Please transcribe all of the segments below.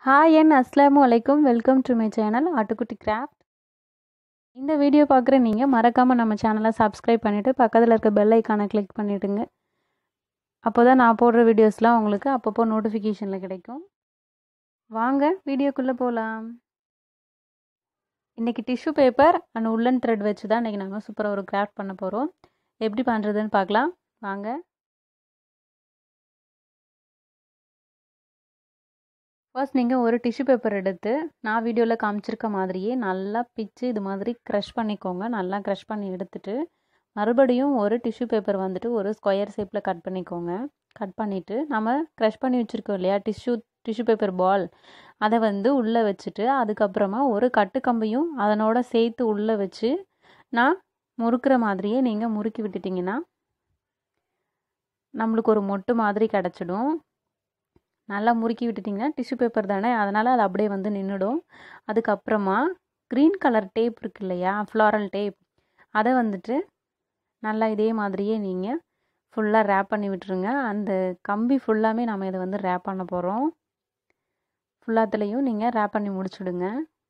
hi and அஸ்ஸலாமு அலைக்கும் welcome to my channel ஆட்டுக்குட்டி கிராஃப்ட் இந்த வீடியோ பார்க்குற நீங்கள் மறக்காமல் நம்ம சேனலை சப்ஸ்கிரைப் பண்ணிவிட்டு பக்கத்தில் இருக்க பெல் ஐக்கானை கிளிக் பண்ணிவிடுங்க அப்போ தான் நான் போடுற வீடியோஸ்லாம் உங்களுக்கு அப்பப்போ நோட்டிஃபிகேஷனில் கிடைக்கும் வாங்க வீடியோக்குள்ளே போகலாம் இன்றைக்கி tissue paper and woollen thread வச்சு தான் இன்றைக்கி நாங்கள் சூப்பராக ஒரு கிராஃப்ட் பண்ண போகிறோம் எப்படி பண்ணுறதுன்னு பார்க்கலாம் வாங்க ஃபர்ஸ்ட் நீங்கள் ஒரு டிஷ்யூ பேப்பர் எடுத்து நான் வீடியோவில் காமிச்சிருக்க மாதிரியே நல்லா பிச்சு இது மாதிரி க்ரஷ் பண்ணிக்கோங்க நல்லா க்ரஷ் பண்ணி எடுத்துட்டு மறுபடியும் ஒரு டிஷ்யூ பேப்பர் வந்துட்டு ஒரு ஸ்கொயர் ஷேப்பில் கட் பண்ணிக்கோங்க கட் பண்ணிவிட்டு நம்ம க்ரஷ் பண்ணி வச்சுருக்கோம் இல்லையா டிஷ்யூ டிஷ்யூ பேப்பர் பால் அதை வந்து உள்ளே வச்சுட்டு அதுக்கப்புறமா ஒரு கட்டுக்கம்பையும் அதனோட சேர்த்து உள்ளே வச்சு நான் முறுக்கிற மாதிரியே நீங்கள் முறுக்கி விட்டுட்டிங்கன்னா நம்மளுக்கு ஒரு மொட்டு மாதிரி கிடச்சிடும் நல்லா முறுக்கி விட்டுட்டிங்கன்னா டிஷ்யூ பேப்பர் தானே அதனால் அது அப்படியே வந்து நின்றுடும் அதுக்கப்புறமா க்ரீன் கலர் டேப் இருக்கு இல்லையா ஃப்ளாரல் டேப் அதை வந்துட்டு நல்லா இதே மாதிரியே நீங்கள் ஃபுல்லாக ரேப் பண்ணி விட்டுருங்க அந்த கம்பி ஃபுல்லாமே நம்ம இதை வந்து ரேப் பண்ண போகிறோம் ஃபுல்லாத்துலேயும் நீங்கள் ரேப் பண்ணி முடிச்சுடுங்க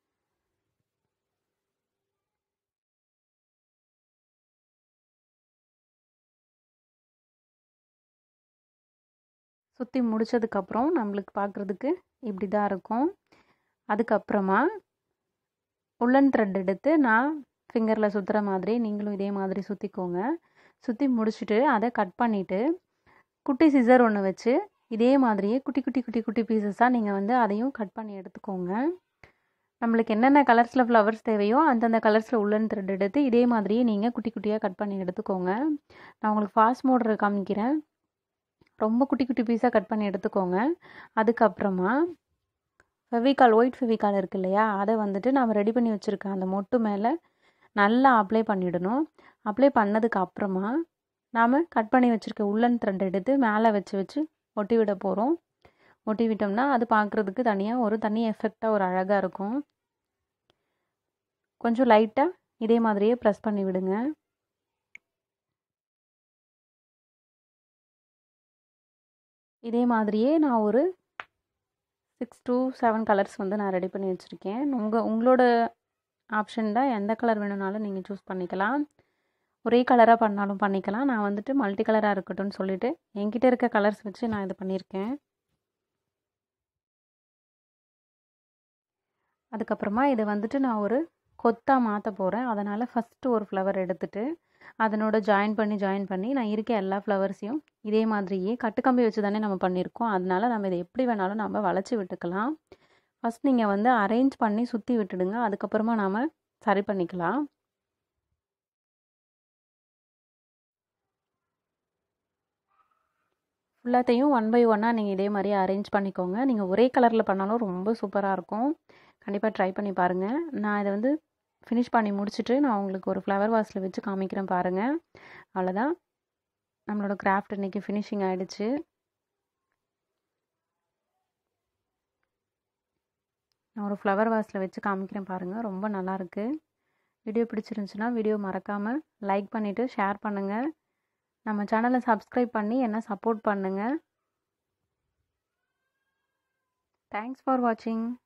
சுற்றி முடித்ததுக்கப்புறம் நம்மளுக்கு பார்க்குறதுக்கு இப்படி தான் இருக்கும் அதுக்கப்புறமா உள்ளன் த்ரெட் எடுத்து நான் ஃபிங்கரில் சுற்றுற மாதிரி நீங்களும் இதே மாதிரி சுற்றிக்கோங்க சுற்றி முடிச்சுட்டு அதை கட் பண்ணிவிட்டு குட்டி சிசர் ஒன்று வச்சு இதே மாதிரியே குட்டி குட்டி குட்டி குட்டி பீசஸாக நீங்கள் வந்து அதையும் கட் பண்ணி எடுத்துக்கோங்க நம்மளுக்கு என்னென்ன கலர்ஸில் ஃப்ளவர்ஸ் தேவையோ அந்தந்த கலர்ஸில் உள்ளன் த்ரெட் எடுத்து இதே மாதிரியே நீங்கள் குட்டி குட்டியாக கட் பண்ணி எடுத்துக்கோங்க நான் உங்களுக்கு ஃபாஸ்ட் மோட்ரு காமிக்கிறேன் ரொம்ப குட்டி குட்டி பீஸாக கட் பண்ணி எடுத்துக்கோங்க அதுக்கப்புறமா ஃபெவிகால் ஒயிட் ஃபெவிகால் இருக்கு இல்லையா அதை வந்துட்டு நாம் ரெடி பண்ணி வச்சுருக்கேன் அந்த மொட்டு மேலே நல்லா அப்ளை பண்ணிடணும் அப்ளை பண்ணதுக்கு அப்புறமா நாம் கட் பண்ணி வச்சுருக்க உள்ளன் த்ரெட் எடுத்து மேலே வச்சு வச்சு ஒட்டி விட போகிறோம் ஒட்டி விட்டோம்னா அது பார்க்குறதுக்கு தனியாக ஒரு தனி எஃபெக்டாக ஒரு அழகாக இருக்கும் கொஞ்சம் லைட்டாக இதே மாதிரியே ப்ரெஸ் பண்ணி விடுங்க இதே மாதிரியே நான் ஒரு சிக்ஸ் டு செவன் கலர்ஸ் வந்து நான் ரெடி பண்ணி வச்சுருக்கேன் உங்கள் உங்களோட ஆப்ஷன் தான் எந்த கலர் வேணும்னாலும் நீங்கள் சூஸ் பண்ணிக்கலாம் ஒரே கலராக பண்ணாலும் பண்ணிக்கலாம் நான் வந்துட்டு மல்டி கலராக இருக்கட்டும்னு சொல்லிவிட்டு என்கிட்ட இருக்க கலர்ஸ் வச்சு நான் இது பண்ணியிருக்கேன் அதுக்கப்புறமா இதை வந்துட்டு நான் ஒரு கொத்தாக மாற்ற போகிறேன் அதனால் ஃபஸ்ட்டு ஒரு ஃப்ளவர் எடுத்துகிட்டு அதனோட ஜாயின் பண்ணி ஜாயின் பண்ணி நான் இருக்க எல்லா ஃப்ளவர்ஸையும் இதே மாதிரியே கட்டுக்கம்பி வச்சு தானே நம்ம பண்ணியிருக்கோம் அதனால நம்ம இதை எப்படி வேணாலும் நம்ம வளைச்சி விட்டுக்கலாம் ஃபஸ்ட் நீங்கள் வந்து அரேஞ்ச் பண்ணி சுற்றி விட்டுடுங்க அதுக்கப்புறமா நாம் சரி பண்ணிக்கலாம் ஃபுல்லாத்தையும் ஒன் பை ஒன்னாக நீங்கள் இதே மாதிரி அரேஞ்ச் பண்ணிக்கோங்க நீங்கள் ஒரே கலரில் பண்ணாலும் ரொம்ப சூப்பராக இருக்கும் கண்டிப்பாக ட்ரை பண்ணி பாருங்கள் நான் இதை வந்து ஃபினிஷ் பண்ணி முடிச்சுட்டு நான் உங்களுக்கு ஒரு ஃப்ளவர் வாஸில் வச்சு காமிக்கிறேன் பாருங்கள் அவ்வளோதான் நம்மளோட கிராஃப்ட் இன்றைக்கி ஃபினிஷிங் ஆகிடுச்சு நான் ஒரு ஃப்ளவர் வாஸில் வச்சு காமிக்கிறேன் பாருங்கள் ரொம்ப நல்லாயிருக்கு வீடியோ பிடிச்சிருந்துச்சுன்னா வீடியோ மறக்காமல் லைக் பண்ணிவிட்டு ஷேர் பண்ணுங்கள் நம்ம சேனலை சப்ஸ்கிரைப் பண்ணி என்ன சப்போர்ட் பண்ணுங்கள் தேங்க்ஸ் ஃபார் வாட்சிங்